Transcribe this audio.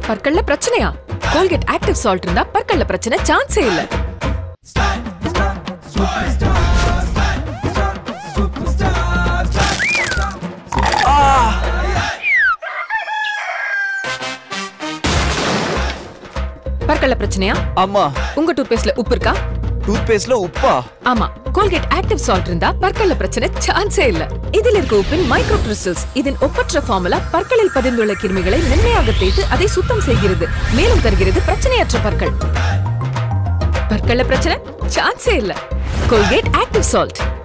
பற்கள்ல பிரச்சனையா Colgate active salt இருந்தா பற்கள்ல பிரச்சனை சான்ஸே இல்ல பற்கள்ல பிரச்சனையா ஆமா உங்க டூத்பேஸ்ட்ல உப்பு இருக்கா டூத் பேஸ்ட்ல உப்பா ஆமா கோல்கேட் ஆக்டிவ் சால்ட் இருந்தா பற்கள்ல பிரச்சனை சான்ஸே இல்ல இதில் இருக்க உப்பின் மைக்ரோ கிறிஸ்டல்ஸ் இதன் ஒப்பற்ற ஃபார்முலா பற்களில் பதிந்துள்ள கிருமிகளை மென்மையாக தேய்த்து அதை சுத்தம் செய்கிறது மேலும் தருகிறது பிரச்சனையற்ற பற்கள் பற்கள்ல பிரச்சனை சான்ஸே இல்ல கோல்கேட் ஆக்டிவ் சால்ட்